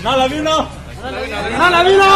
Na Lavino! Na Lavino!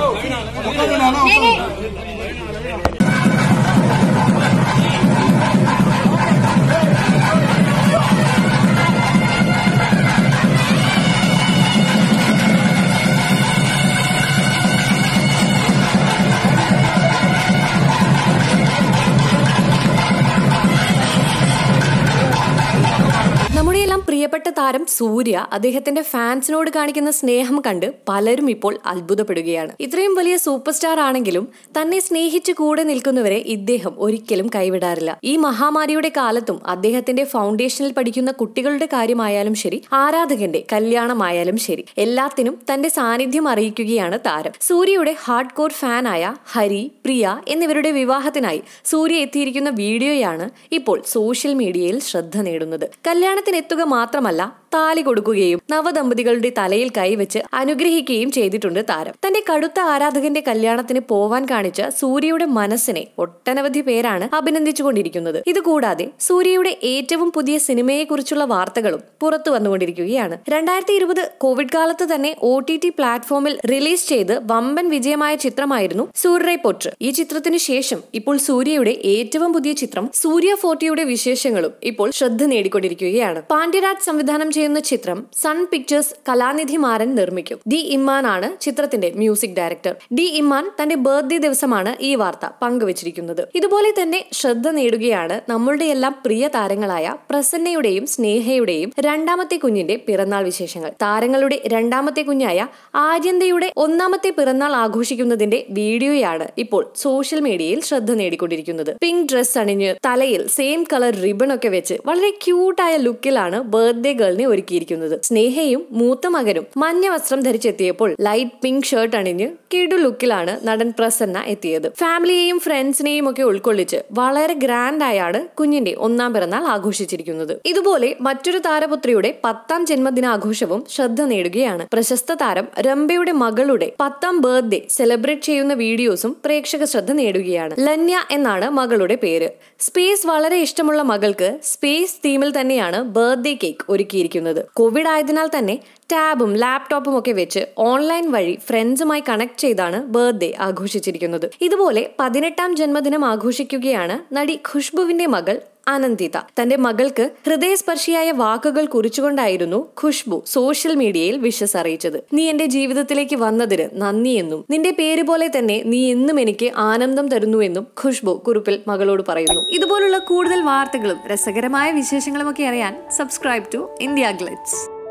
നമ്മുടെ എല്ലാം പ്രിയപ്പെട്ട താരം സൂര്യ അദ്ദേഹത്തിന്റെ ഫാൻസിനോട് കാണിക്കുന്ന സ്നേഹം കണ്ട് പലരും ഇപ്പോൾ അത്ഭുതപ്പെടുകയാണ് ഇത്രയും വലിയ സൂപ്പർ സ്റ്റാർ ആണെങ്കിലും തന്നെ സ്നേഹിച്ചു കൂടെ നിൽക്കുന്നവരെ ഇദ്ദേഹം ഒരിക്കലും കൈവിടാറില്ല ഈ മഹാമാരിയുടെ കാലത്തും അദ്ദേഹത്തിന്റെ ഫൗണ്ടേഷനിൽ പഠിക്കുന്ന കുട്ടികളുടെ കാര്യമായാലും ശരി ആരാധകന്റെ കല്യാണമായാലും ശരി എല്ലാത്തിനും തന്റെ സാന്നിധ്യം അറിയിക്കുകയാണ് താരം സൂര്യയുടെ ഹാർഡ് കോർ ഫാനായ ഹരി പ്രിയ എന്നിവരുടെ വിവാഹത്തിനായി സൂര്യ എത്തിയിരിക്കുന്ന വീഡിയോയാണ് ഇപ്പോൾ സോഷ്യൽ മീഡിയയിൽ ശ്രദ്ധ നേടുന്നത് കല്യാണത്തിന് എത്തുക മാത്രമല്ല താലി കൊടുക്കുകയും നവദമ്പതികളുടെ തലയിൽ കൈവച്ച് അനുഗ്രഹിക്കുകയും ചെയ്തിട്ടുണ്ട് താരം തന്റെ കടുത്ത ആരാധകന്റെ കല്യാണത്തിന് പോവാൻ കാണിച്ച സൂര്യയുടെ മനസ്സിനെ ഒട്ടനവധി പേരാണ് അഭിനന്ദിച്ചുകൊണ്ടിരിക്കുന്നത് ഇതുകൂടാതെ സൂര്യയുടെ ഏറ്റവും പുതിയ സിനിമയെക്കുറിച്ചുള്ള വാർത്തകളും പുറത്തു വന്നുകൊണ്ടിരിക്കുകയാണ് രണ്ടായിരത്തി ഇരുപത് കോവിഡ് കാലത്ത് തന്നെ ഒ ടി ടി പ്ലാറ്റ്ഫോമിൽ റിലീസ് ചെയ്ത് വമ്പൻ വിജയമായ ചിത്രമായിരുന്നു സൂര്യറൈ പൊട്ര് ഈ ചിത്രത്തിന് ശേഷം ഇപ്പോൾ സൂര്യയുടെ ഏറ്റവും പുതിയ ചിത്രം സൂര്യ ഫോർട്ടിയുടെ വിശേഷങ്ങളും ഇപ്പോൾ ശ്രദ്ധ നേടിക്കൊണ്ടിരിക്കുകയാണ് പാണ്ഡ്യരാജ് സംവിധാനം ചെയ്യുന്ന ചിത്രം സൺ പിക്ചേഴ്സ് കലാനിധി മാരൻ നിർമ്മിക്കും ഡി ഇമ്മാൻ ആണ് ചിത്രത്തിന്റെ മ്യൂസിക് ഡയറക്ടർ ഡി ഇമ്മാൻ തന്റെ ബർത്ത്ഡേ ദിവസമാണ് ഈ വാർത്ത പങ്കുവച്ചിരിക്കുന്നത് ഇതുപോലെ തന്നെ ശ്രദ്ധ നേടുകയാണ് നമ്മളുടെ എല്ലാം പ്രിയ താരങ്ങളായ പ്രസന്നയുടെയും സ്നേഹയുടെയും രണ്ടാമത്തെ കുഞ്ഞിന്റെ പിറന്നാൾ വിശേഷങ്ങൾ താരങ്ങളുടെ രണ്ടാമത്തെ കുഞ്ഞായ ആര്യന്തയുടെ ഒന്നാമത്തെ പിറന്നാൾ ആഘോഷിക്കുന്നതിന്റെ വീഡിയോയാണ് ഇപ്പോൾ സോഷ്യൽ മീഡിയയിൽ ശ്രദ്ധ നേടിക്കൊണ്ടിരിക്കുന്നത് പിങ്ക് ഡ്രസ് അണിഞ്ഞ് തലയിൽ സെയിം കളർ റിബൺ ഒക്കെ വെച്ച് വളരെ ക്യൂട്ടായ ലുക്കിലാണ് ബർത്ത്ഡേ ഗേളിനെ ഒരുക്കിയിരിക്കുന്നത് സ്നേഹയും മൂത്ത മകനും മഞ്ഞ വസ്ത്രം ധരിച്ചെത്തിയപ്പോൾ ലൈറ്റ് പിങ്ക് ഷർട്ട് അണിഞ്ഞ് കിടു ലുക്കിലാണ് നടൻ പ്രസന്ന എത്തിയത് ഫാമിലിയെയും ഫ്രണ്ട്സിനെയും ഒക്കെ ഉൾക്കൊള്ളിച്ച് വളരെ ഗ്രാൻഡ് ആയാണ് കുഞ്ഞിന്റെ ഒന്നാം പിറന്നാൾ ആഘോഷിച്ചിരിക്കുന്നത് ഇതുപോലെ മറ്റൊരു താരപുത്രിയുടെ പത്താം ജന്മദിനാഘോഷവും ശ്രദ്ധ നേടുകയാണ് പ്രശസ്ത താരം രംഭയുടെ മകളുടെ പത്താം ബർത്ത്ഡേ സെലിബ്രേറ്റ് ചെയ്യുന്ന വീഡിയോസും പ്രേക്ഷക ശ്രദ്ധ നേടുകയാണ് ലന്യ എന്നാണ് മകളുടെ പേര് സ്പേസ് വളരെ ഇഷ്ടമുള്ള മകൾക്ക് സ്പേസ് തീമിൽ തന്നെയാണ് ബർത്ത്ഡേ കേക്ക് ഒരുക്കിയിരിക്കുന്നത് കോവിഡ് ആയതിനാൽ തന്നെ ടാബും ലാപ്ടോപ്പും ഒക്കെ വെച്ച് ഓൺലൈൻ വഴി ഫ്രണ്ട്സുമായി കണക്ട് ചെയ്താണ് ബർത്ത്ഡേ ആഘോഷിച്ചിരിക്കുന്നത് ഇതുപോലെ പതിനെട്ടാം ജന്മദിനം ആഘോഷിക്കുകയാണ് നടി ഖുഷ്ബുവിന്റെ മകൾ അനന്തിത തന്റെ മകൾക്ക് ഹൃദയസ്പർശിയായ വാക്കുകൾ കുറിച്ചുകൊണ്ടായിരുന്നു ഖുഷ്ബു സോഷ്യൽ മീഡിയയിൽ വിഷസ് അറിയിച്ചത് നീ എന്റെ ജീവിതത്തിലേക്ക് വന്നതിന് നന്ദിയെന്നും നിന്റെ പേര് പോലെ തന്നെ നീ എന്നും എനിക്ക് ആനന്ദം തരുന്നുവെന്നും ഖുഷ്ബു കുറിപ്പിൽ മകളോട് പറയുന്നു ഇതുപോലുള്ള കൂടുതൽ വാർത്തകളും രസകരമായ വിശേഷങ്ങളും ഒക്കെ അറിയാൻ സബ്സ്ക്രൈബ് ടു ഇന്ത്യ ഗ്ലിറ്റ്സ്